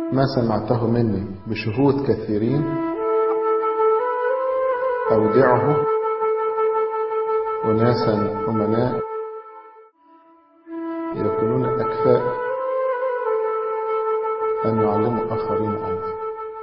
ما سمعته مني بشهود كثيرين أودعه أناسا أمناء يكونون أكفاء أن يعلموا آخرين أيضا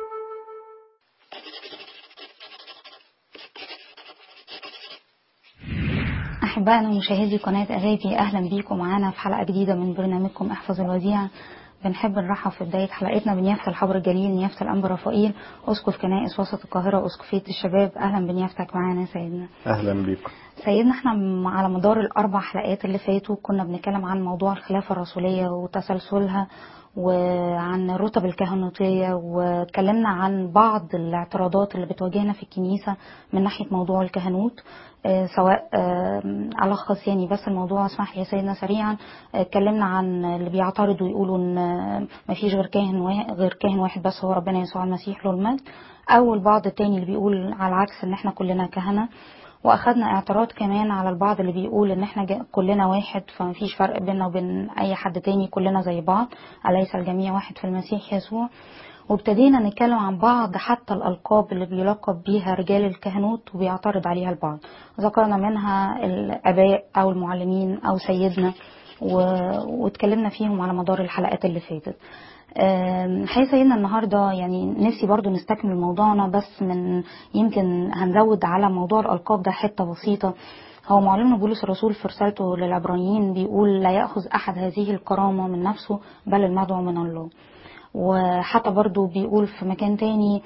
أحبائنا مشاهدي قناة أغابي أهلا بيكم معانا في حلقة جديدة من برنامجكم احفظ الوديعة بنحب نرحب في بداية حلقتنا بنيافة الحبر الجليل نيافة الأنبا رفائيل أسقف كنائس وسط القاهرة وأسقفية الشباب أهلا بنيافتك معانا يا سيدنا أهلا بكم سيدنا احنا على مدار الأربع حلقات اللي فاتوا كنا بنتكلم عن موضوع الخلافة الرسولية وتسلسلها وعن الرتب الكهنوتية واتكلمنا عن بعض الاعتراضات اللي بتواجهنا في الكنيسة من ناحية موضوع الكهنوت اه سواء اه ألخص يعني بس الموضوع اسمح لي يا سيدنا سريعا اتكلمنا عن اللي بيعترضوا يقولوا ان مفيش غير كاهن واحد غير كاهن واحد بس هو ربنا يسوع المسيح له المجد او البعض التاني اللي بيقول على العكس ان احنا كلنا كهنه واخدنا اعتراض كمان على البعض اللي بيقول ان احنا كلنا واحد فمفيش فرق بيننا وبين اي حد تاني كلنا زي بعض اليس الجميع واحد في المسيح يسوع وابتدينا نتكلم عن بعض حتى الالقاب اللي بيلقب بيها رجال الكهنوت وبيعترض عليها البعض ذكرنا منها الاباء او المعلمين او سيدنا واتكلمنا فيهم على مدار الحلقات اللي فاتت حقيقة سيدنا النهاردة يعني نفسي برضو نستكمل موضوعنا بس من يمكن هنزود على موضوع الألقاب ده حتة بسيطة هو معلمنا بولس الرسول في رسالته للعبرانيين بيقول لا يأخذ أحد هذه الكرامة من نفسه بل المدعو من الله وحتى برضو بيقول في مكان تاني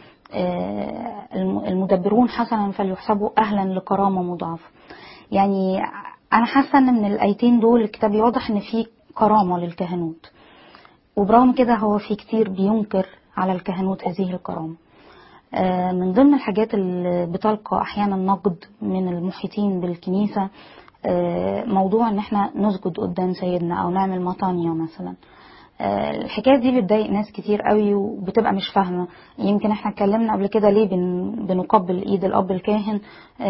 المدبرون حسنا فليحسبوا أهلا لكرامة مضاعفة يعني أنا حاسة أن من الآيتين دول الكتاب يوضح أن في كرامة للكهنوت وبرغم كده هو في كتير بينكر على الكهنوت هذه الكرامة من ضمن الحاجات اللي بتلقى احيانا نقد من المحيطين بالكنيسة موضوع ان احنا نسجد قدام سيدنا او نعمل مطانية مثلا الحكاية دي بتضايق ناس كتير قوي وبتبقى مش فاهمة يمكن احنا اتكلمنا قبل كده ليه بن بنقبل ايد الاب الكاهن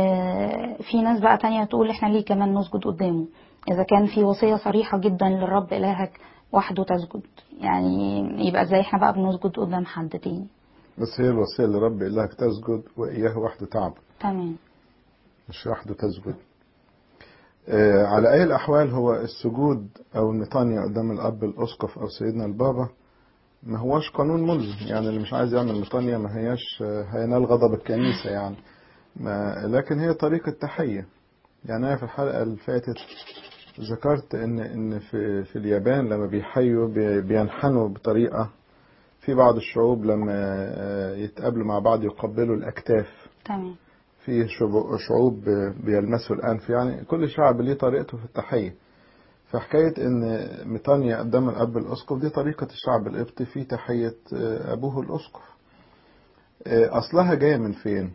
في ناس بقى تانية تقول احنا ليه كمان نسجد قدامه اذا كان في وصية صريحة جدا للرب الهك وحده تسجد يعني يبقى ازاي احنا بقى بنسجد قدام حد تاني بس هي الوصية اللي رب إلهك تسجد وإياه وحده تعبد تمام مش وحده تسجد آه على أي الأحوال هو السجود أو النطانية قدام الأب الأسقف أو سيدنا البابا ما هوش قانون ملزم يعني اللي مش عايز يعمل نطانية ما هياش هينال غضب الكنيسة يعني ما لكن هي طريقة تحية يعني أنا في الحلقة اللي فاتت ذكرت ان ان في في اليابان لما بيحيوا بينحنوا بطريقه في بعض الشعوب لما يتقابلوا مع بعض يقبلوا الاكتاف تمام في شعوب بيلمسوا الانف يعني كل شعب ليه طريقته في التحيه فحكايه ان ميطانيا قدام الاب الاسقف دي طريقه الشعب القبطي في تحيه ابوه الاسقف اصلها جايه من فين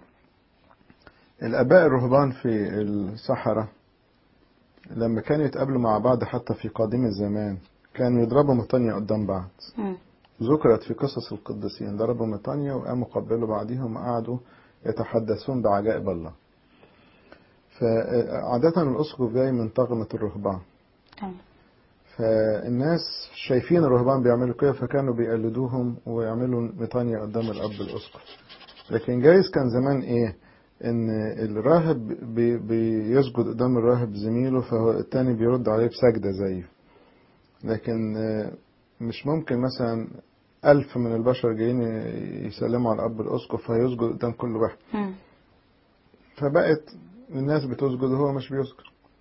الاباء الرهبان في الصحراء لما كانوا يتقابلوا مع بعض حتى في قديم الزمان كانوا يضربوا مطانية قدام بعض م. ذكرت في قصص القديسين ضربوا مطانية وقاموا قبلوا بعضهم وقعدوا يتحدثون بعجائب الله فعادة الأسقف جاي من طغمة الرهبان تمام فالناس شايفين الرهبان بيعملوا كده فكانوا بيقلدوهم ويعملوا مطانية قدام الأب الأسقف لكن جايز كان زمان إيه ان الراهب بي بيسجد قدام الراهب زميله فهو التاني بيرد عليه بسجدة زيه لكن مش ممكن مثلا ألف من البشر جايين يسلموا على الأب الأسقف فهيسجد قدام كل واحد م. فبقت الناس بتسجد وهو مش بيسجد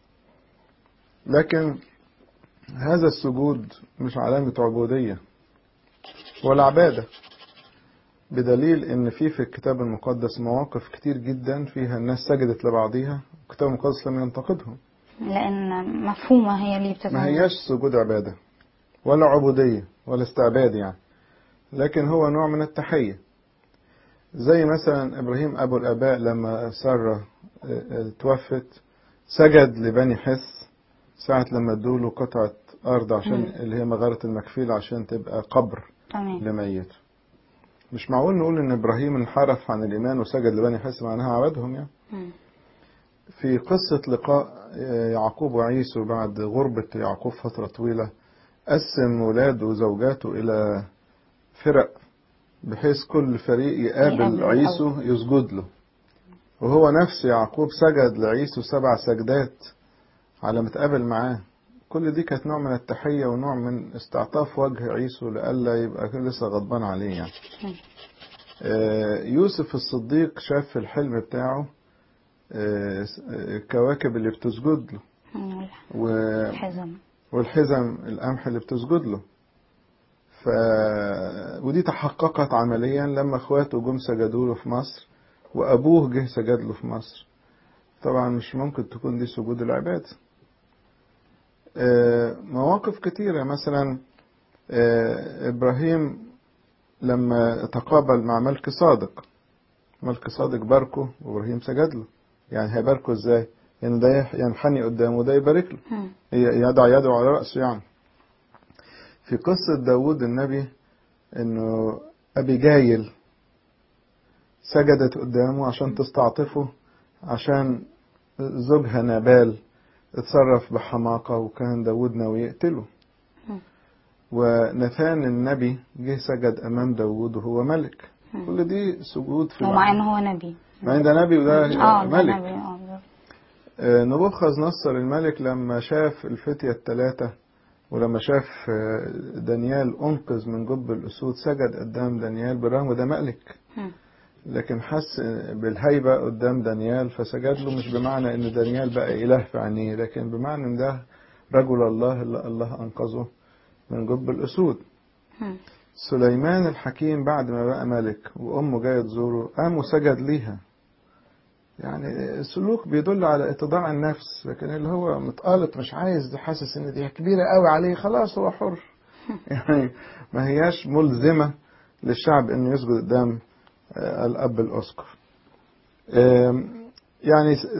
لكن هذا السجود مش علامة عبودية ولا عبادة بدليل ان في في الكتاب المقدس مواقف كتير جدا فيها الناس سجدت لبعضيها والكتاب المقدس لم ينتقدهم لان مفهومة هي اللي بتتعمل ما هياش سجود عبادة ولا عبودية ولا استعباد يعني لكن هو نوع من التحية زي مثلا ابراهيم ابو الاباء لما سارة توفت سجد لبني حس ساعة لما ادوله قطعة ارض عشان مم. اللي هي مغارة المكفيل عشان تبقى قبر تمام لميته مش معقول نقول ان ابراهيم انحرف عن الايمان وسجد لبني حس معناها عبدهم يعني م. في قصة لقاء يعقوب وعيسو بعد غربة يعقوب فترة طويلة قسم ولاده وزوجاته إلى فرق بحيث كل فريق يقابل يقابل عيسو يسجد له وهو نفس يعقوب سجد لعيسو سبع سجدات على ما اتقابل معاه كل دي كانت نوع من التحية ونوع من استعطاف وجه عيسو لئلا يبقى لسه غضبان عليه يعني مم. آه، يوسف الصديق شاف في الحلم بتاعه آه، الكواكب اللي بتسجد له مم. و- الحزم والحزم القمح اللي بتسجد له ف... ودي تحققت عمليا لما اخواته جم سجدوا له في مصر وابوه جه سجد له في مصر طبعا مش ممكن تكون دي سجود العباد آه، مواقف كتيرة مثلا آه، إبراهيم لما تقابل مع ملك صادق ملك صادق باركه وإبراهيم سجد له يعني هيباركه إزاي؟ يعني ده يح- ينحني قدامه وده يبارك له مم. يضع يده على رأسه يعني في قصة داود النبي انه ابيجايل سجدت قدامه عشان تستعطفه عشان زوجها نابال اتصرف بحماقة وكان داود ناوي يقتله مم. ونثان النبي جه سجد امام داود وهو ملك مم. كل دي سجود في ومع العهد. ان هو نبي مع ان ده نبي وده اه ده ملك نبي اه ده- آه، نبوخذ نصر الملك لما شاف الفتية الثلاثة ولما شاف آه، دانيال أنقذ من جب الأسود سجد قدام دانيال بالرغم ده ملك مم. لكن حس بالهيبة قدام دانيال فسجد له مش بمعنى إن دانيال بقى إله في عينيه لكن بمعنى إن ده رجل الله اللي الله أنقذه من جب الأسود مم. سليمان الحكيم بعد ما بقى ملك وأمه جاية تزوره قام وسجد ليها يعني السلوك بيدل على اتضاع النفس لكن اللي هو متقالط مش عايز حاسس ان دي كبيرة قوي عليه خلاص هو حر يعني ما هياش ملزمة للشعب انه يسجد قدام آه، الاب الاسقف آم، يعني س-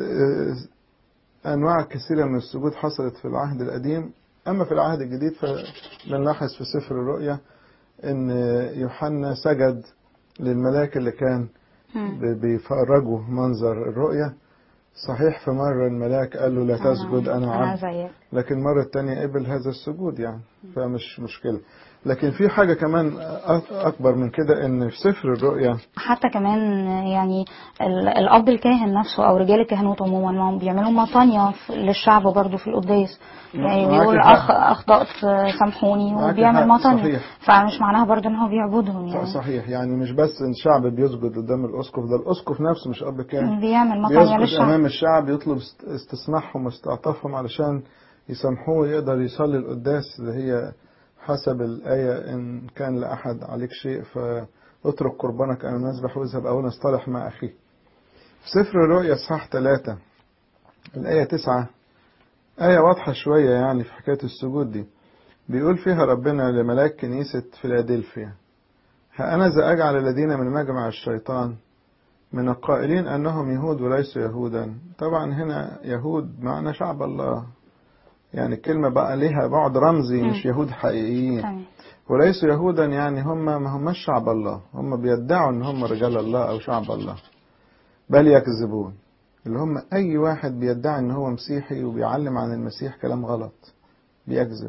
آه، انواع كثيرة من السجود حصلت في العهد القديم اما في العهد الجديد فبنلاحظ في سفر الرؤيا ان يوحنا سجد للملاك اللي كان مم. ب- بيفرجوا منظر الرؤية صحيح في مرة الملاك قال له لا تسجد أنا انا عبد زيك لكن مرة التانية قبل هذا السجود يعني فمش مشكلة لكن في حاجة كمان أ- أكبر من كده إن في سفر الرؤيا حتى كمان يعني ال- الاب الكاهن نفسه او رجال الكهنوت عموما ما هم بيعملوا مطانية في- للشعب برضو في القداس يعني معاك بيقول حق. اخ اخطات سامحوني معاك وبيعمل حق، مطانية صحيح. فمش معناها برضو ان هو بيعبدهم يعني صحيح يعني مش بس إن الشعب بيسجد قدام الأسقف ده الأسقف نفسه مش أب كاهن بيعمل مطانية بيسجد للشعب أمام الشعب يطلب است- استسماحهم واستعطافهم علشان يسامحوه يقدر يصلي القداس اللي هي حسب الآية إن كان لأحد عليك شيء فاترك قربانك أمام المذبح واذهب أولا اصطلح مع أخيه في سفر الرؤيا إصحاح ثلاثة الآية تسعة آية واضحة شوية يعني في حكاية السجود دي بيقول فيها ربنا لملاك كنيسة فيلادلفيا ها أنا ذا أجعل الذين من مجمع الشيطان من القائلين أنهم يهود وليسوا يهودا طبعا هنا يهود معنى شعب الله يعني الكلمة بقى ليها بعد رمزي مم. مش يهود حقيقيين تمام وليسوا يهودا يعني هم ما هماش شعب الله هم بيدعوا ان هم رجال الله او شعب الله بل يكذبون اللي هم اي واحد بيدعي ان هو مسيحي وبيعلم عن المسيح كلام غلط بيكذب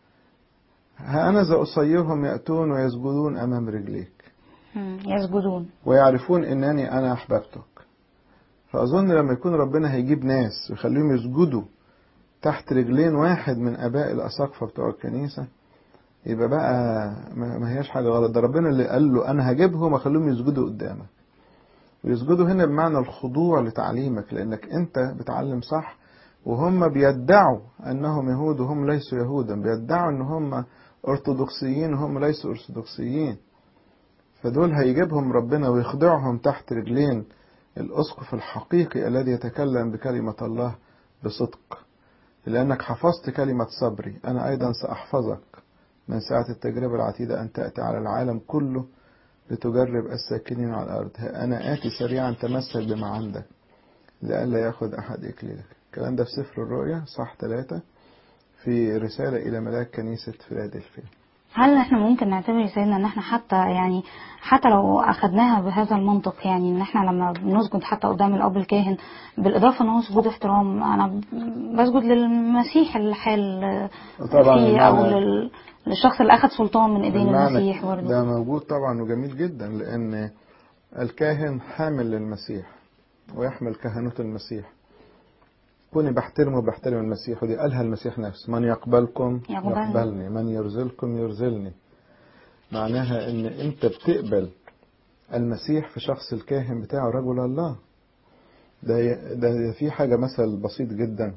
ها انا ذا اصيرهم ياتون ويسجدون امام رجليك مم. يسجدون ويعرفون انني انا احببتك فاظن لما يكون ربنا هيجيب ناس ويخليهم يسجدوا تحت رجلين واحد من اباء الاساقفه بتوع الكنيسه يبقى بقى ما ما هياش حاجه غلط ده ربنا اللي قال له انا هجيبهم واخليهم يسجدوا قدامك ويسجدوا هنا بمعنى الخضوع لتعليمك لانك انت بتعلم صح وهم بيدعوا انهم يهود وهم ليسوا يهودا بيدعوا ان هم ارثوذكسيين وهم ليسوا ارثوذكسيين فدول هيجيبهم ربنا ويخضعهم تحت رجلين الاسقف الحقيقي الذي يتكلم بكلمه الله بصدق لانك حفظت كلمه صبري انا ايضا ساحفظك من ساعة التجربة العتيدة أن تأتي على العالم كله لتجرب الساكنين على الأرض ها أنا آتي سريعا تمسك بما عندك لئلا يأخذ أحد إكليلك الكلام ده في سفر الرؤيا صح ثلاثة في رسالة إلى ملاك كنيسة فيلادلفيا هل احنا ممكن نعتبر يا سيدنا ان احنا حتى يعني حتى لو اخدناها بهذا المنطق يعني ان احنا لما بنسجد حتى قدام الاب الكاهن بالاضافه ان هو سجود احترام انا ب- بسجد للمسيح اللي حال طبعا فيه او المعنى- لل- للشخص اللي اخذ سلطان من ايدين المعنى المسيح برضه ده موجود طبعا وجميل جدا لأن الكاهن حامل للمسيح ويحمل كهنوت المسيح كوني بحترمه وبحترم المسيح ودي قالها المسيح نفسه من يقبلكم يقبلني. يقبلني من يرزلكم يرزلني معناها ان انت بتقبل المسيح في شخص الكاهن بتاعه رجل الله ده ده في حاجة مثل بسيط جدا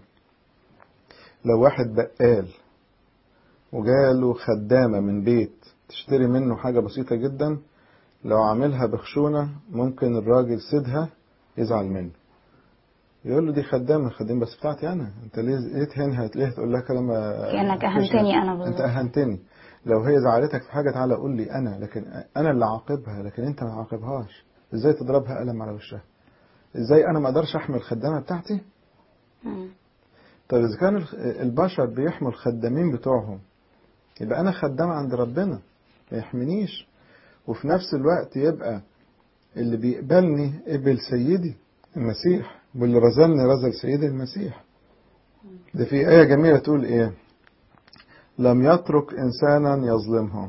لو واحد بقال وجاله خدامة من بيت تشتري منه حاجة بسيطة جدا لو عاملها بخشونة ممكن الراجل سيدها يزعل منه يقول له دي خدامة خدامة بس بتاعتي أنا أنت ليه ليه تهينها ليه تقول لها كلام كأنك أهنتني أنا بالظبط. أنت أهنتني لو هي زعلتك في حاجة تعالى قول لي أنا لكن أنا اللي عاقبها لكن أنت ما تعاقبهاش إزاي تضربها قلم على وشها إزاي أنا ما أقدرش أحمل الخدامة بتاعتي مم. طب إذا كان الخ- البشر بيحموا الخدامين بتوعهم يبقى أنا خدام عند ربنا ما يحمينيش وفي نفس الوقت يبقى اللي بيقبلني قبل سيدي المسيح واللي رزلني رزل سيدي المسيح ده في آية جميلة تقول إيه لم يترك إنسانا يظلمهم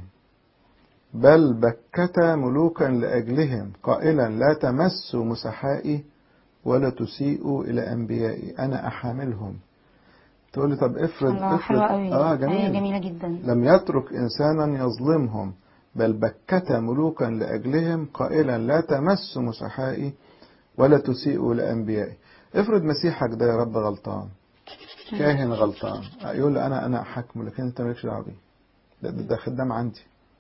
بل بكت ملوكا لأجلهم قائلا لا تمسوا مسحائي ولا تسيئوا إلى أنبيائي أنا أحاملهم تقول لي طب افرض الله افرض حلوة قوي آه آية جميل جميلة جدا لم يترك إنسانا يظلمهم بل بكت ملوكا لأجلهم قائلا لا تمسوا مسحائي ولا تسيئوا لأنبيائي افرض مسيحك ده يا رب غلطان كاهن غلطان يقول له أنا أنا أحكمه لكن أنت مالكش دعوة بيه ده, ده, ده خدام عندي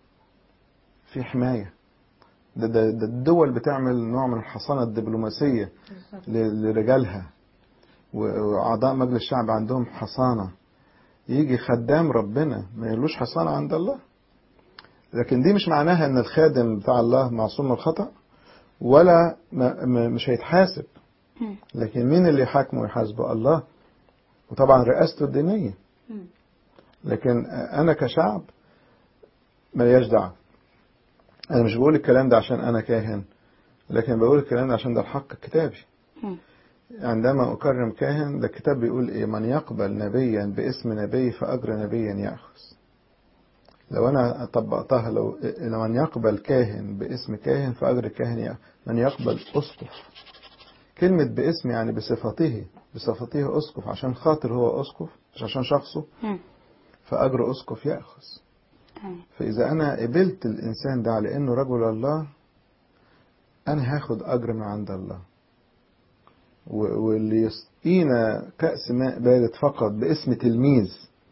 في حماية ده, ده, ده الدول بتعمل نوع من الحصانة الدبلوماسية ل- لرجالها و- وأعضاء مجلس الشعب عندهم حصانة يجي خدام ربنا ما يلوش حصانة عند الله لكن دي مش معناها ان الخادم بتاع الله معصوم من الخطأ ولا ما ما- مش هيتحاسب مم. لكن مين اللي يحاكمه ويحاسبه الله وطبعا رئاسته الدينية مم. لكن انا كشعب ملياش دعوة انا مش بقول الكلام ده عشان انا كاهن لكن بقول الكلام ده عشان ده الحق الكتابي مم. عندما أكرم كاهن ده الكتاب بيقول إيه من يقبل نبيا باسم نبي فأجر نبيا يأخذ لو أنا طبقتها لو لو من يقبل كاهن باسم كاهن فأجر كاهن يأخذ من يقبل أسقف كلمة باسم يعني بصفته بصفته أسقف عشان خاطر هو أسقف مش عشان شخصه مم. فأجر أسقف يأخذ تمام. فإذا أنا قبلت الإنسان ده على إنه رجل الله أنا هاخد أجر من عند الله و- واللي يسقينا كأس ماء بارد فقط باسم تلميذ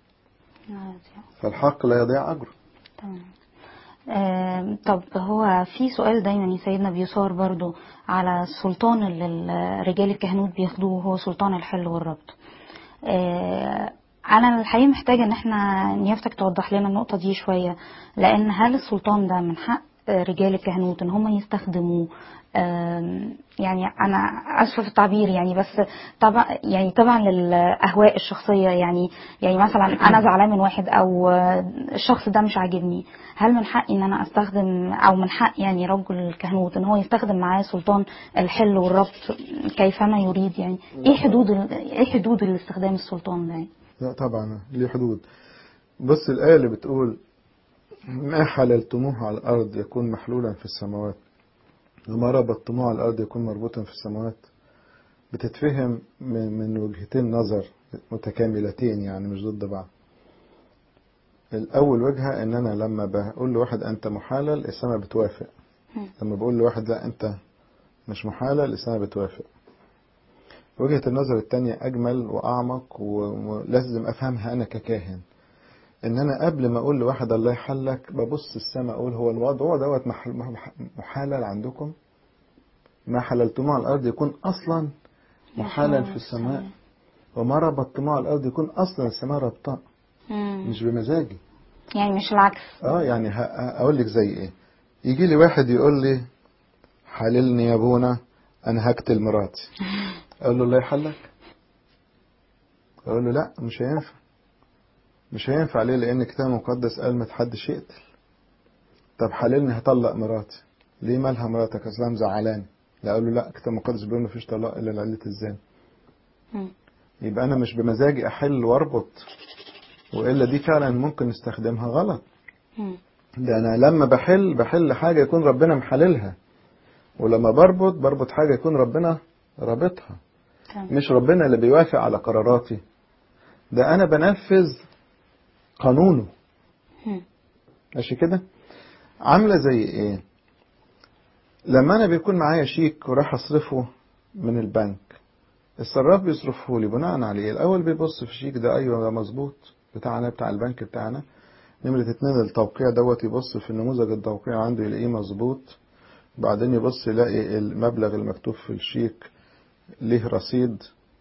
فالحق لا يضيع أجره تمام آم، طب هو في سؤال دايما يا سيدنا بيثار برضو على السلطان اللي ال- رجال الكهنوت بياخدوه هو سلطان الحل والربط آه، انا الحقيقه محتاجه ان احنا نيافتك توضح لنا النقطه دي شويه لان هل السلطان ده من حق آه، رجال الكهنوت ان هم يستخدموه آم، يعني انا اسفه في التعبير يعني بس طبعا يعني طبعا للاهواء الشخصيه يعني يعني مثلا انا زعلان من واحد او آه، الشخص ده مش عاجبني هل من حقي ان انا استخدم او من حق يعني رجل الكهنوت ان هو يستخدم معاه سلطان الحل والربط كيفما يريد يعني ايه حدود ال- ايه حدود الاستخدام السلطان ده يعني؟ لا طبعا ليه حدود بص الآية اللي بتقول ما حللتموه على الأرض يكون محلولا في السماوات وما ربطتموه على الأرض يكون مربوطا في السماوات بتتفهم من, من وجهتين نظر متكاملتين يعني مش ضد بعض الأول وجهة إن أنا لما بقول لواحد أنت محلل السماء بتوافق مم. لما بقول لواحد لا أنت مش محلل السماء بتوافق وجهة النظر التانية أجمل وأعمق و- ولازم أفهمها أنا ككاهن إن أنا قبل ما أقول لواحد الله يحلك ببص السماء أقول هو الوضع دوت مح- مح- محلل عندكم ما حللتموه على الأرض يكون أصلا محلل في السماء وما ربطتموه على الأرض يكون أصلا السماء ربطاء مم. مش بمزاجي يعني مش العكس اه يعني ه- ه- اقول لك زي ايه يجي لي واحد يقول لي حللني يا ابونا انا هقتل مراتي اقول له الله يحلك اقول له لا مش هينفع مش هينفع ليه لان الكتاب المقدس قال ما حدش يقتل طب حللني هطلق مراتي ليه مالها مراتك اصلا مزعلاني لا اقول له لا الكتاب المقدس بيقول ما فيش طلاق الا لعله الزنا مم. يبقى انا مش بمزاجي احل واربط والا دي فعلا ممكن نستخدمها غلط مم. ده انا لما بحل بحل حاجه يكون ربنا محللها ولما بربط بربط حاجه يكون ربنا رابطها تمام. مش ربنا اللي بيوافق على قراراتي ده انا بنفذ قانونه مم. ماشي كده عامله زي ايه لما انا بيكون معايا شيك وراح اصرفه من البنك الصراف بيصرفه لي بناء عليه الاول بيبص في الشيك ده ايوه ده مظبوط بتاعنا بتاع البنك بتاعنا نمرة اتنين التوقيع دوت يبص في النموذج التوقيع عنده يلاقيه مظبوط بعدين يبص يلاقي المبلغ المكتوب في الشيك ليه رصيد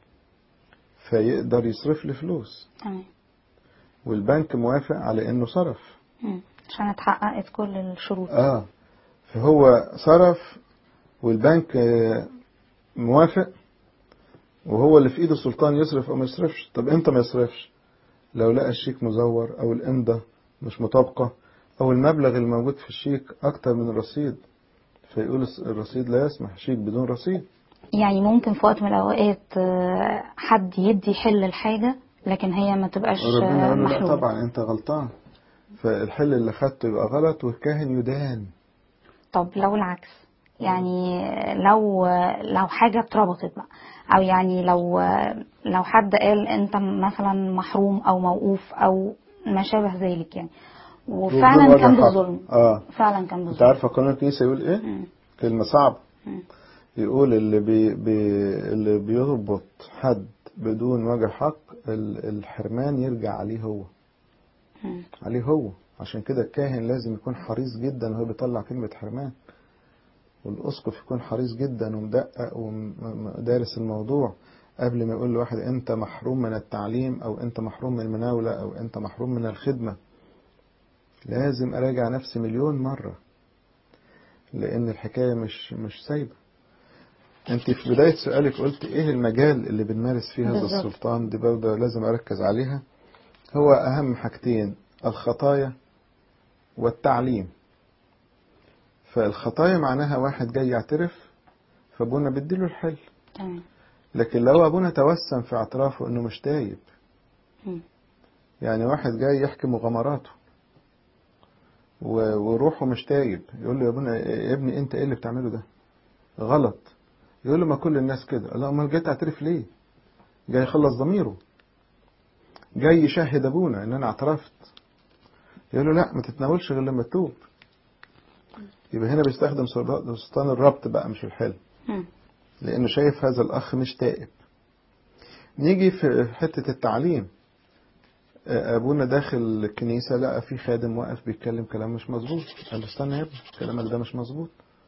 فيقدر يصرف لي فلوس تمام والبنك موافق على انه صرف مم. عشان اتحققت كل الشروط اه فهو صرف والبنك آه، موافق وهو اللي في ايده السلطان يصرف او ما يصرفش طب امتى ما يصرفش لو لقى الشيك مزور او الامضة مش مطابقة او المبلغ الموجود في الشيك اكتر من الرصيد فيقول الس- الرصيد لا يسمح شيك بدون رصيد يعني ممكن في وقت من الأوقات آه، حد يدي حل الحاجة لكن هي ما تبقاش ربنا آه، يقول له لا محلولة طبعا انت غلطان فالحل اللي خدته يبقى غلط والكاهن يدان طب لو العكس يعني لو لو حاجة اتربطت بقى أو يعني لو لو حد قال أنت مثلا محروم أو موقوف أو ما شابه ذلك يعني وفعلا وبدون كان وجه حق. بالظلم اه فعلا كان انت بالظلم عارفه قانون الكنيسه يقول ايه مم. كلمه صعبه مم. يقول اللي بي بي اللي بيربط حد بدون وجه حق ال- الحرمان يرجع عليه هو مم. عليه هو عشان كده الكاهن لازم يكون حريص جدا وهو بيطلع كلمة حرمان والأسقف يكون حريص جدا ومدقق ودارس الموضوع قبل ما يقول لواحد أنت محروم من التعليم أو أنت محروم من المناولة أو أنت محروم من الخدمة لازم أراجع نفسي مليون مرة لأن الحكاية مش مش سايبة أنت في بداية سؤالك قلت إيه المجال اللي بنمارس فيه هذا بالظبط. السلطان دي برضه لازم أركز عليها هو أهم حاجتين الخطايا والتعليم فالخطايا معناها واحد جاي يعترف فابونا بيديله الحل تمام لكن لو ابونا توسم في اعترافه انه مش تايب مم. يعني واحد جاي يحكي مغامراته و- وروحه مش تايب يقول له يا ابونا يا ابني انت ايه اللي بتعمله ده غلط يقول له ما كل الناس كده لا امال جاي تعترف ليه جاي يخلص ضميره جاي يشهد ابونا ان انا اعترفت يقول له لا ما تتناولش غير لما تتوب يبقى هنا بيستخدم سلطان الربط بقى مش الحل مم. لأنه شايف هذا الأخ مش تائب نيجي في حتة التعليم أبونا داخل الكنيسة لقى في خادم واقف بيتكلم كلام مش مظبوط قال له استنى يا ابني كلامك ده مش مظبوط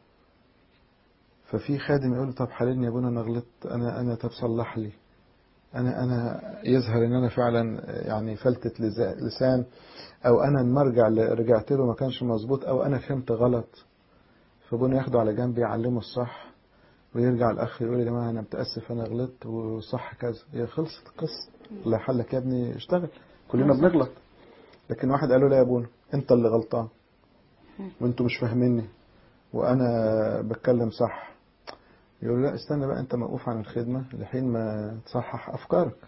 ففي خادم يقول له طب حللني يا ابونا انا غلطت انا انا طب صلح لي انا انا يظهر ان انا فعلا يعني فلتة لزا- لسان او انا المرجع اللي رجعت له ما كانش مظبوط او انا فهمت غلط فابونا ياخده على جنب يعلمه الصح ويرجع الاخ يقول يا جماعه انا متاسف انا غلطت وصح كذا هي خلصت القصه الله يحلك يا ابني اشتغل كلنا بالظبط. بنغلط لكن واحد قال له لا يا ابونا انت اللي غلطان وانتوا مش فاهميني وانا بتكلم صح يقول له لا استنى بقى انت موقوف عن الخدمه لحين ما تصحح افكارك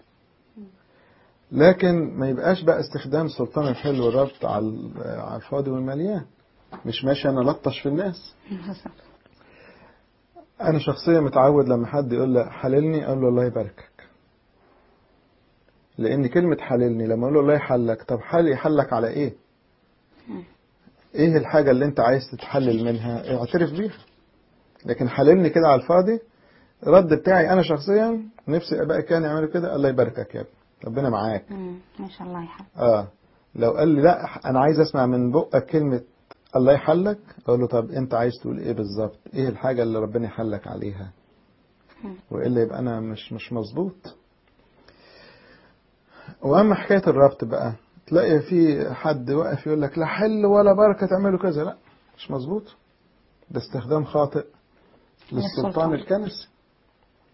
لكن ما يبقاش بقى استخدام سلطان الحل والربط على على الفاضي والمليان مش ماشي انا لطش في الناس بالظبط. انا شخصيا متعود لما حد يقول لي حللني اقول له الله يباركك لان كلمه حللني لما اقول له الله يحلك طب حل يحلك على ايه ايه الحاجه اللي انت عايز تتحلل منها اعترف بيها لكن حللني كده على الفاضي رد بتاعي انا شخصيا نفسي ابقى كان يعملوا كده الله يباركك يا ابني ربنا معاك مم. ما شاء الله يحب اه لو قال لي لا انا عايز اسمع من بقك كلمه الله يحلك اقول له طب انت عايز تقول ايه بالظبط ايه الحاجه اللي ربنا يحلك عليها مم. والا يبقى انا مش مش مظبوط واما حكايه الربط بقى تلاقي في حد واقف يقول لك لا حل ولا بركه تعملوا كذا لا مش مظبوط ده استخدام خاطئ للسلطان للسلطان. الكنسي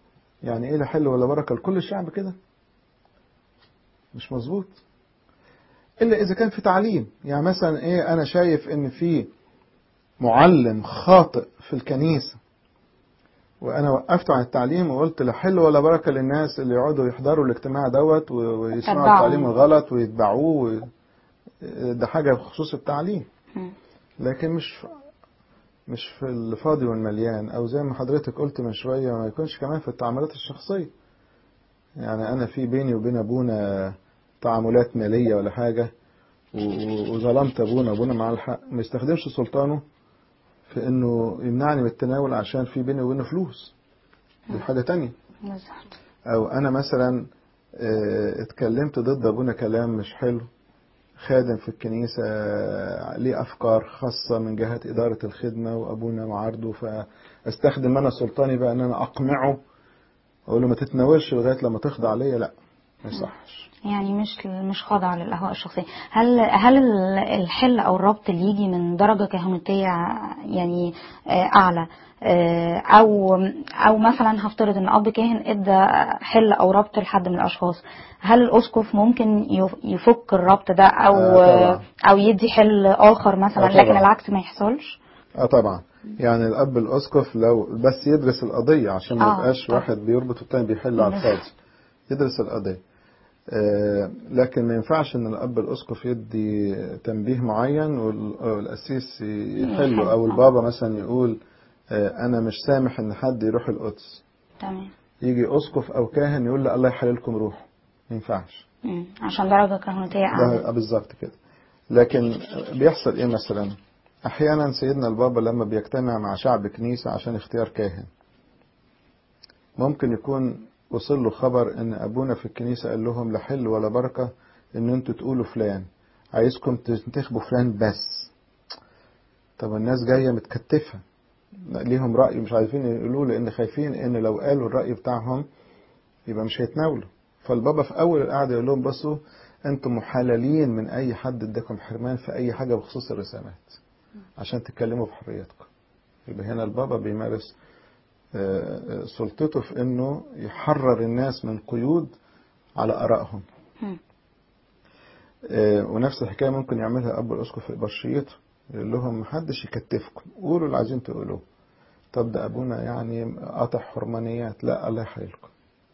يعني ايه لا حل ولا بركه لكل الشعب كده مش مظبوط الا اذا كان في تعليم يعني مثلا ايه انا شايف ان في معلم خاطئ في الكنيسه وانا وقفته عن التعليم وقلت لا حل ولا بركه للناس اللي يقعدوا يحضروا الاجتماع دوت و- ويسمعوا يتبعوا. التعليم الغلط ويتبعوه و... ده حاجه بخصوص التعليم مم. لكن مش مش في الفاضي والمليان او زي ما حضرتك قلت من شويه ما يكونش كمان في التعاملات الشخصيه يعني انا في بيني وبين ابونا تعاملات ماليه ولا حاجه و- و- وظلمت ابونا ابونا مع الحق ما يستخدمش سلطانه في انه يمنعني من التناول عشان في بيني وبينه فلوس دي حاجه تانية بالظبط او انا مثلا آه، اتكلمت ضد ابونا كلام مش حلو خادم في الكنيسة آه، ليه أفكار خاصة من جهة إدارة الخدمة وأبونا معارضه فأستخدم أنا سلطاني بقى إن أنا أقنعه أقول له ما تتناولش لغاية لما تخضع عليا لا ما يصحش يعني مش مش خاضع للاهواء الشخصيه هل هل ال- الحل او الربط اللي يجي من درجه كهنوتيه يعني آه، اعلى آه، او او مثلا هفترض ان اب كاهن ادى حل او ربط لحد من الاشخاص هل الاسقف ممكن يف- يفك الربط ده او آه، طبعا. او يدي حل اخر مثلا آه، طبعا. لكن العكس ما يحصلش اه طبعا يعني الاب الاسقف لو بس يدرس القضيه عشان ما آه، يبقاش طبعا. واحد بيربط والتاني بيحل على الفاضي يدرس القضيه آه لكن ما ينفعش ان الاب الاسقف يدي تنبيه معين وال- والقسيس يحله او يحل، آه. البابا مثلا يقول آه انا مش سامح ان حد يروح القدس تمام يجي اسقف او كاهن يقول له الله يحللكم روحوا ما ينفعش مم. عشان درجه كهنوتيه اعلى ده بالظبط كده لكن بيحصل ايه مثلا احيانا سيدنا البابا لما بيجتمع مع شعب كنيسة عشان اختيار كاهن ممكن يكون وصل له خبر ان ابونا في الكنيسة قال لهم لا حل ولا بركة ان انتوا تقولوا فلان عايزكم تنتخبوا فلان بس طب الناس جاية متكتفة ليهم رأي مش عايزين يقولوه لان خايفين ان لو قالوا الرأي بتاعهم يبقى مش هيتناولوا فالبابا في اول القعدة يقول لهم بصوا انتم محللين من اي حد اداكم حرمان في اي حاجة بخصوص الرسامات عشان تتكلموا بحريتكم يبقى هنا البابا بيمارس آه، آه، سلطته في انه يحرر الناس من قيود على ارائهم مم. آه، ونفس الحكايه ممكن يعملها اب الاسقف في برشيته يقول لهم محدش يكتفكم قولوا اللي عايزين تقولوه طب ده ابونا يعني قاطع حرمانيات لا الله يحيلكم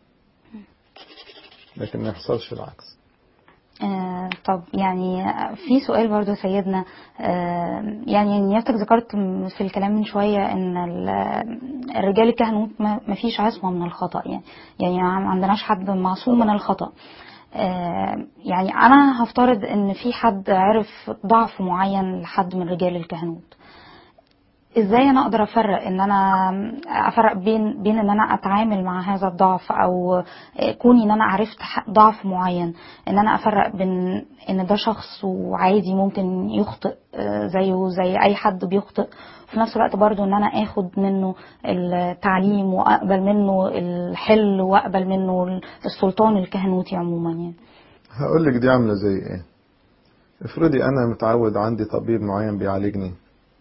لكن ما يحصلش العكس آه طب يعني في سؤال برضو سيدنا آه يعني نياتك ذكرت م- في الكلام من شوية ان ال- الرجال الكهنوت ما ما فيش عصمة من الخطأ يعني يعني ما عندناش حد معصوم من الخطأ آه يعني انا هفترض ان في حد عرف ضعف معين لحد من رجال الكهنوت ازاي انا اقدر افرق ان انا افرق بين بين ان انا اتعامل مع هذا الضعف او كوني ان انا عرفت ح- ضعف معين ان انا افرق بين ان ده شخص وعادي ممكن يخطئ آه، زيه زي اي حد بيخطئ في نفس الوقت برضو ان انا اخد منه التعليم واقبل منه الحل واقبل منه السلطان الكهنوتي عموما يعني هقول لك دي عامله زي ايه افرضي انا متعود عندي طبيب معين بيعالجني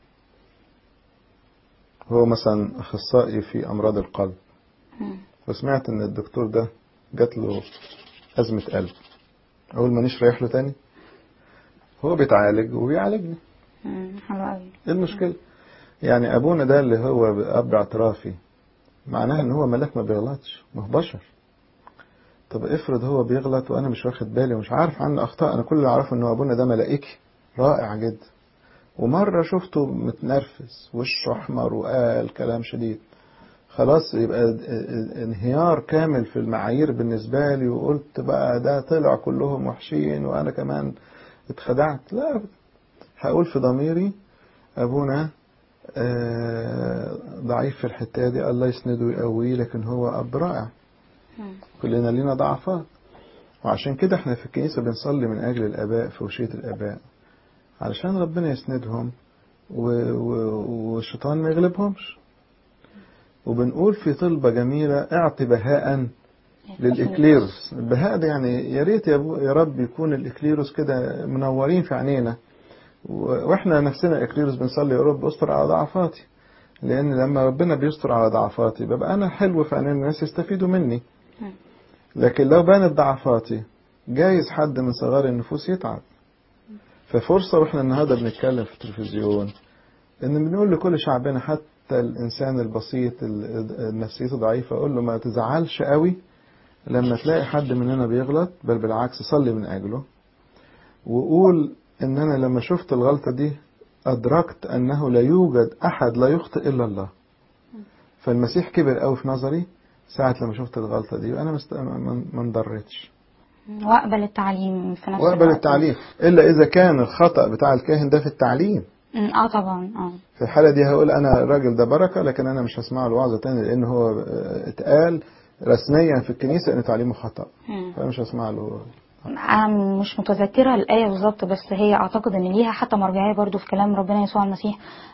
هو مثلا اخصائي في امراض القلب مم. وسمعت ان الدكتور ده جات له ازمه قلب اقول مانيش رايح له تاني هو بيتعالج وبيعالجني مم، حلو قوي ايه المشكله يعني ابونا ده اللي هو اب اعترافي معناها ان هو ملاك ما بيغلطش ما هو بشر طب افرض هو بيغلط وانا مش واخد بالي ومش عارف عنه اخطاء انا كل اللي اعرفه ان هو ابونا ده ملائكي رائع جدا ومره شفته متنرفز وشه احمر وقال كلام شديد خلاص يبقى انهيار كامل في المعايير بالنسبه لي وقلت بقى ده طلع كلهم وحشين وانا كمان اتخدعت لا أبدا. هقول في ضميري ابونا آه، ضعيف في الحته دي الله يسنده ويقويه لكن هو اب رائع مم. كلنا لينا ضعفات وعشان كده احنا في الكنيسة بنصلي من أجل الآباء في وشية الآباء علشان ربنا يسندهم و... و... والشيطان ما يغلبهمش وبنقول في طلبة جميلة اعط بهاء للإكليروس البهاء ده يعني يا ريت يا, أبو... يا رب يكون الإكليروس كده منورين في عينينا و... واحنا نفسنا إكليروس بنصلي يا رب استر على ضعفاتي لأن لما ربنا بيستر على ضعفاتي ببقى أنا حلو في عينين الناس يستفيدوا مني مم. لكن لو بانت ضعفاتي جايز حد من صغار النفوس يتعب ففرصة واحنا النهارده بنتكلم في التلفزيون ان بنقول لكل شعبنا حتى الانسان البسيط ال- نفسيته ضعيفة اقول له ما تزعلش قوي لما تلاقي حد مننا بيغلط بل بالعكس صلي من اجله وقول ان انا لما شفت الغلطة دي ادركت انه لا يوجد احد لا يخطئ الا الله فالمسيح كبر قوي في نظري ساعة لما شفت الغلطة دي وانا مست... ما ما انضرتش واقبل التعليم في نفس واقبل الوقت. التعليم الا اذا كان الخطأ بتاع الكاهن ده في التعليم مم، اه طبعا اه في الحالة دي هقول أنا الراجل ده بركة لكن أنا مش هسمع له وعظة تاني لأن هو آه، اتقال رسميا في الكنيسة إن تعليمه خطأ مم. فأنا مش هسمع له انا مش متذكره الايه بالظبط بس هي اعتقد ان ليها حتى مرجعيه برضو في كلام ربنا يسوع المسيح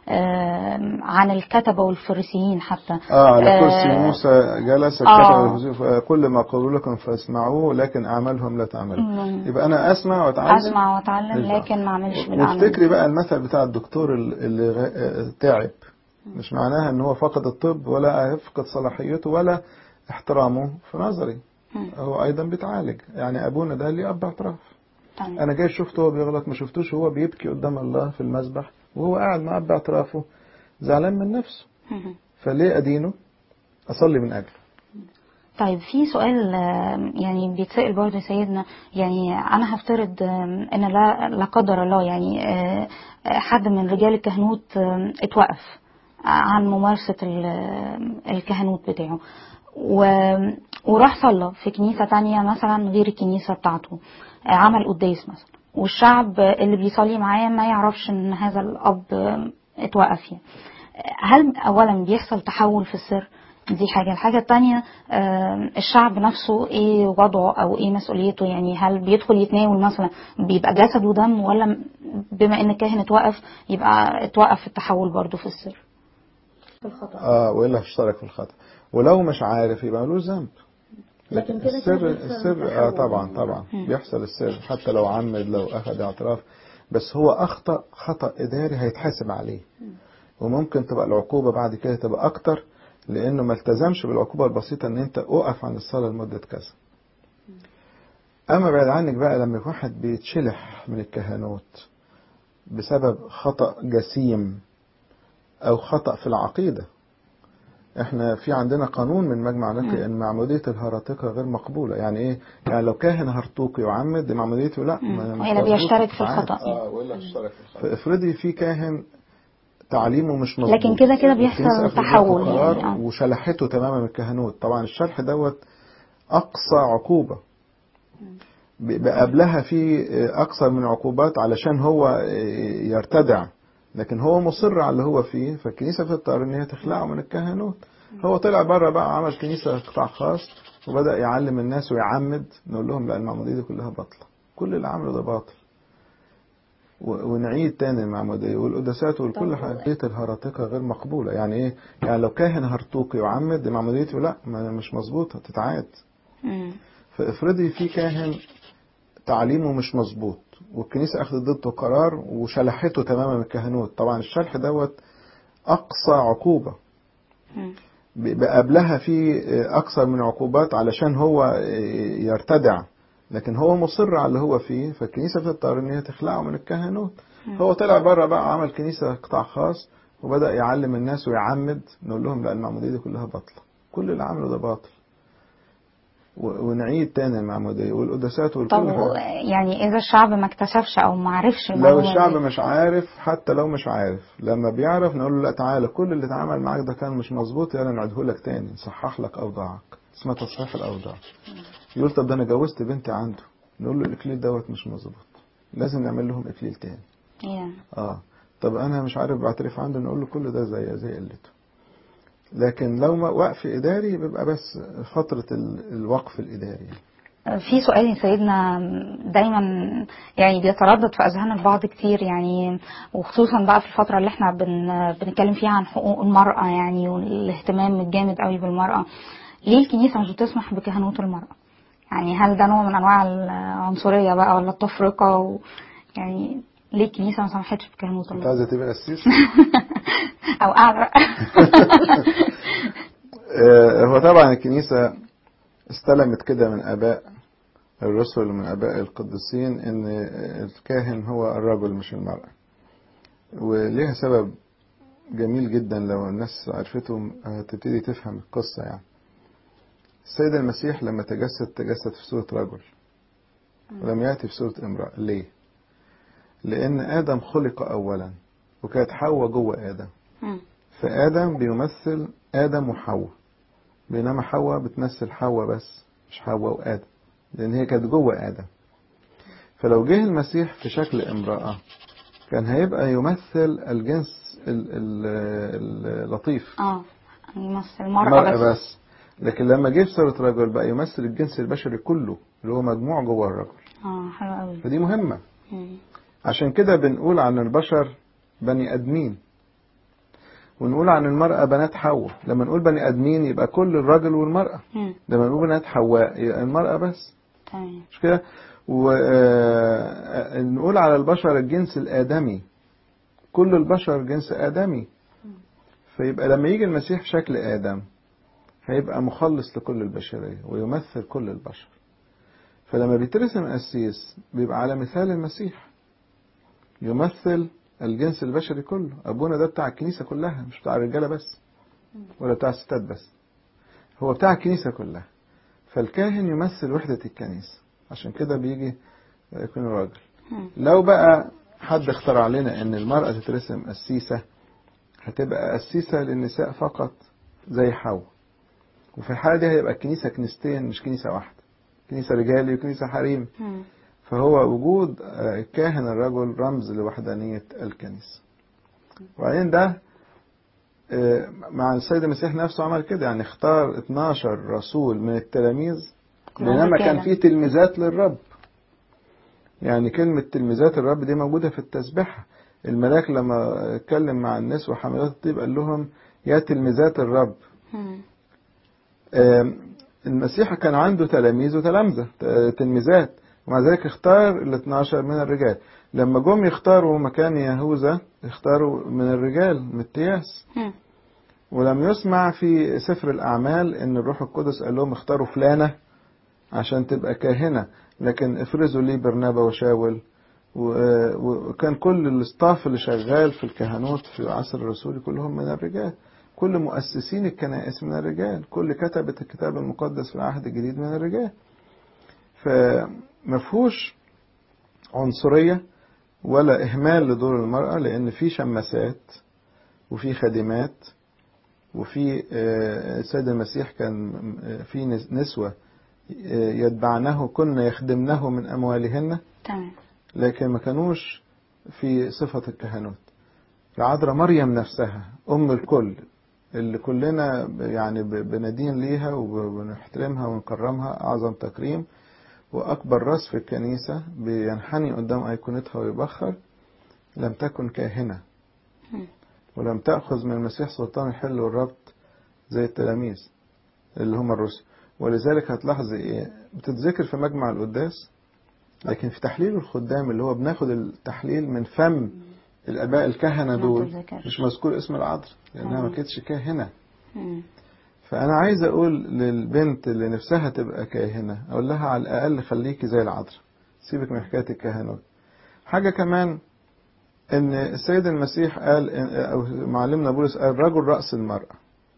آم، عن الكتبه والفريسيين حتى آه على آه، كرسي موسى جلس آه. الكتب كل ما قالوا لكم فاسمعوه لكن أعمالهم لا تعملوا مم. يبقى أنا أسمع وأتعلم اسمع واتعلم بالظبط. لكن ما اعملش بالاعمال وافتكري بقى المثل بتاع الدكتور اللي غ- آه، تعب مش معناها ان هو فقد الطب ولا يفقد صلاحيته ولا احترامه في نظري مم. هو ايضا بيتعالج يعني ابونا ده ليه اب اعتراف تمام. انا جاي شفته هو بيغلط ما شفتوش هو بيبكي قدام الله في المسبح وهو قاعد مع اب اعترافه زعلان من نفسه مم. فليه ادينه اصلي من اجله طيب في سؤال آم، يعني بيتسأل برضه يا سيدنا يعني أنا هفترض آم، إن لا لا قدر الله يعني آه، آه، حد من رجال الكهنوت آم، اتوقف عن ممارسة ال- آم، الكهنوت بتاعه و- وراح صلى في كنيسة تانية مثلا غير الكنيسة بتاعته آه، عمل قداس مثلا والشعب اللي بيصلي معاه ما يعرفش إن هذا الأب آم، اتوقف يعني هل اولا بيحصل تحول في السر دي حاجة الحاجة التانية آم، الشعب نفسه ايه وضعه او ايه مسؤوليته يعني هل بيدخل يتناول مثلا بيبقى جسد ودم ولا م- بما ان الكاهن اتوقف يبقى اتوقف التحول برضو في السر في الخطأ اه والا هشترك في الخطا ولو مش عارف يبقى ملوش ذنب لكن كده كده السر بيحصل السر اه تحول. طبعا طبعا مم. بيحصل السر حتى لو عمد لو اخذ اعتراف بس هو اخطا خطا اداري هيتحاسب عليه وممكن تبقى العقوبه بعد كده تبقى اكتر لانه ما التزمش بالعقوبه البسيطه ان انت اقف عن الصلاه لمده كذا اما بعد عنك بقى لما يكون واحد بيتشلح من الكهنوت بسبب خطا جسيم او خطا في العقيده احنا في عندنا قانون من مجمع نقي ان معموديه الهرطقه غير مقبوله يعني ايه يعني لو كاهن هرطوقي يعمد معموديته لا مم. ما- مش وإلا مظبوطة. بيشترك في عادي. الخطأ. اه ولا اشترك في الخطا فافرضي في كاهن تعليمه مش مظبوط لكن كده كده بيحصل والكنيسة أخذت تحول قرار يعني، آه. وشلحته تماما من الكهنوت طبعا الشلح دوت اقصى عقوبه بيبقى قبلها في اكثر من عقوبات علشان هو يرتدع لكن هو مصر على اللي هو فيه فالكنيسه بتضطر ان هي تخلعه من الكهنوت هو طلع بره بقى عمل كنيسه قطاع خاص وبدا يعلم الناس ويعمد نقول لهم لا المعموديه دي كلها باطله كل اللي عمله ده باطل و- ونعيد تاني المعمودية والقداسات والكل حاجة بيت الهرطقة غير مقبولة يعني ايه يعني لو كاهن هرطوقي يعمد معموديته لا ما مش مظبوطة تتعاد مم. فافرضي في كاهن تعليمه مش مظبوط والكنيسة أخذت ضده قرار وشلحته تماما من الكهنوت طبعا الشلح دوت أقصى عقوبة مم. بيبقى قبلها في أكثر من عقوبات علشان هو يرتدع لكن هو مصر على اللي هو فيه فالكنيسة بتضطر إن هي تخلعه من الكهنوت هو طلع بره بقى عمل كنيسة قطاع خاص وبدأ يعلم الناس ويعمد نقول لهم لا المعمودية دي كلها باطلة كل اللي عمله ده باطل و- ونعيد تاني المعمودية والقداسات طب والكل و- حاجة. يعني اذا الشعب ما اكتشفش او ما عرفش لو المعلومة الشعب دي. مش عارف حتى لو مش عارف لما بيعرف نقول له لا تعالى كل اللي اتعمل معاك ده كان مش مظبوط يلا نعيده لك تاني نصحح لك اوضاعك اسمها تصحيح الاوضاع يقول طب ده انا جوزت بنتي عنده نقول له الاكليل دوت مش مظبوط لازم نعمل لهم اكليل تاني Yeah. اه طب انا مش عارف بعترف عنده نقول له كل ده زي زي قلته لكن لو ما وقف اداري بيبقى بس فتره ال- الوقف الاداري في سؤال يا سيدنا دايما يعني بيتردد في اذهان البعض كتير يعني وخصوصا بقى في الفتره اللي احنا بن بنتكلم فيها عن حقوق المراه يعني والاهتمام الجامد قوي بالمراه ليه الكنيسه مش بتسمح بكهنوت المراه يعني هل ده نوع من انواع العنصريه بقى ولا التفرقه و يعني ليه الكنيسه ما سمحتش بكهنوت انت المراه عايزه تبقى قسيس او اعلى آه، هو طبعا الكنيسة استلمت كده من آباء الرسل من آباء القديسين إن الكاهن هو الرجل مش المرأة وليها سبب جميل جدا لو الناس عرفته هتبتدي تفهم القصة يعني السيد المسيح لما تجسد تجسد في صورة رجل ولم يأتي في صورة امرأة ليه؟ لأن آدم خلق أولا وكانت حواء جوه آدم مم. فآدم بيمثل آدم وحواء بينما حواء بتمثل حواء بس مش حواء وآدم لأن هي كانت جوه آدم فلو جه المسيح في شكل امرأة كان هيبقى يمثل الجنس ال- ال- اللطيف اه يمثل المرأة المرأة بس, بس لكن لما جه في صورة رجل بقى يمثل الجنس البشري كله اللي هو مجموع جوه الرجل اه حلو قوي فدي مهمة مم. عشان كده بنقول عن البشر بني ادمين ونقول عن المرأة بنات حواء لما نقول بني ادمين يبقى كل الرجل والمرأة مم. لما نقول بنات حواء يبقى المرأة بس تمام مش كده ونقول على البشر الجنس الآدمي كل البشر جنس آدمي فيبقى لما يجي المسيح في شكل آدم هيبقى مخلص لكل البشرية ويمثل كل البشر فلما بيترسم قسيس بيبقى على مثال المسيح يمثل الجنس البشري كله أبونا ده بتاع الكنيسة كلها مش بتاع الرجالة بس ولا بتاع الستات بس هو بتاع الكنيسة كلها فالكاهن يمثل وحدة الكنيسة عشان كده بيجي يكون راجل مم. لو بقى حد اخترع لنا ان المرأة تترسم قسيسة هتبقى قسيسة للنساء فقط زي حواء وفي الحالة دي هيبقى الكنيسة كنيستين مش كنيسة واحدة كنيسة رجالي وكنيسة حريم مم. فهو وجود آه، كاهن الرجل رمز لوحدانية الكنيسة وبعدين ده آه، مع السيد المسيح نفسه عمل كده يعني اختار 12 رسول من التلاميذ كلهم بينما كان رجالة. في تلميذات للرب يعني كلمة تلميذات الرب دي موجودة في التسبيحة الملاك لما اتكلم مع الناس وحاملات الطيب قال لهم يا تلميذات الرب مم. آم، المسيح كان عنده تلاميذ وتلامذة ت- تلميذات ومع ذلك اختار ال 12 من الرجال لما جم يختاروا مكان يهوذا اختاروا من الرجال من التياس مم. ولم يسمع في سفر الأعمال إن الروح القدس قال لهم اختاروا فلانة عشان تبقى كاهنة لكن افرزوا لي برنابا وشاول و- وكان كل الاستاف اللي شغال في الكهنوت في العصر الرسولي كلهم من الرجال كل مؤسسين الكنائس من الرجال كل كتبة الكتاب المقدس في العهد الجديد من الرجال فمفهوش عنصرية ولا إهمال لدور المرأة لأن في شماسات وفي خادمات وفي آه، السيد المسيح كان آه، في نس- نسوة آه، يتبعنه كن يخدمنه من أموالهن تمام لكن ما كانوش في صفة الكهنوت العذراء مريم نفسها أم الكل اللي كلنا ب- يعني ب- بندين ليها وبنحترمها ونكرمها أعظم تكريم وأكبر راس في الكنيسة بينحني قدام أيقونتها ويبخر لم تكن كاهنة مم. ولم تأخذ من المسيح سلطان الحل والربط زي التلاميذ اللي هم الرسل ولذلك هتلاحظي ايه بتتذكر في مجمع القداس لكن في تحليل الخدام اللي هو بناخد التحليل من فم الاباء الكهنه ما دول تتذكرش. مش مذكور اسم العذراء لانها ما آه. كانتش كاهنه مم. فانا عايز اقول للبنت اللي نفسها تبقى كاهنه اقول لها على الاقل خليكي زي العذراء سيبك من حكايه الكهنوت حاجه كمان ان السيد المسيح قال او معلمنا بولس قال رجل راس المراه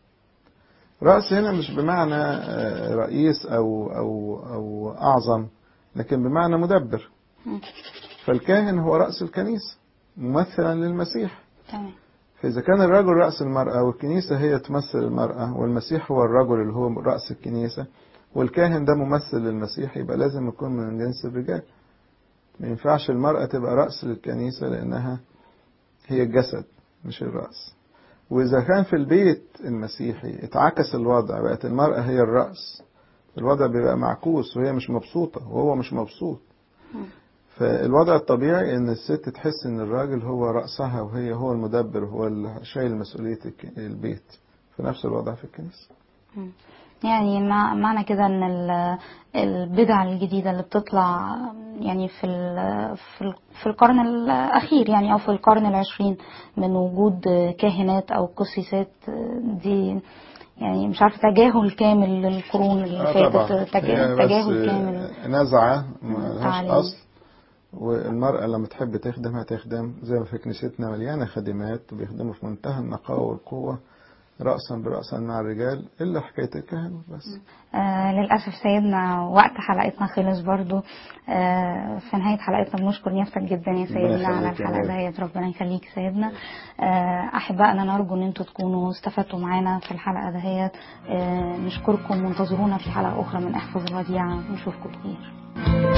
رأس هنا مش بمعنى آه، رئيس أو أو أو أعظم لكن بمعنى مدبر مم. فالكاهن هو رأس الكنيسة ممثلا للمسيح تمام فإذا كان الرجل رأس المرأة والكنيسة هي تمثل المرأة والمسيح هو الرجل اللي هو رأس الكنيسة والكاهن ده ممثل للمسيح يبقى لازم يكون من جنس الرجال ما ينفعش المرأة تبقى رأس للكنيسة لأنها هي الجسد مش الرأس وإذا كان في البيت المسيحي اتعكس الوضع بقت المرأة هي الرأس الوضع بيبقى معكوس وهي مش مبسوطة وهو مش مبسوط مم. فالوضع الطبيعي ان الست تحس ان الراجل هو رأسها وهي هو المدبر هو اللي شايل مسؤولية الك- البيت في نفس الوضع في الكنيسة مم. يعني مع- معنى كده ان ال- البدع الجديدة اللي بتطلع يعني في ال- في ال- في القرن الأخير يعني أو في القرن العشرين من وجود كاهنات أو قسيسات دي يعني مش عارفه تجاهل كامل للقرون اللي آه طبعا فاتت هي تجا- بس تجاهل كامل نزعة ملهاش تعليم. أصل والمرأة لما تحب تخدم هتخدم زي ما في كنيستنا مليانة خادمات وبيخدموا في منتهى النقاوة والقوة رأسا برأسا مع الرجال إلا حكاية الكهنوت بس آه للأسف سيدنا وقت حلقتنا خلص برضو آه في نهاية حلقتنا بنشكر نيافتك جدا يا سيدنا على يخليك يا الحلقة ميري. ديت ربنا يخليك يا سيدنا آه أحبائنا نرجو إن انتوا تكونوا استفدتوا معانا في الحلقة دهيت آه نشكركم وانتظرونا في حلقة أخرى من احفظ الوديعة نشوفكم بخير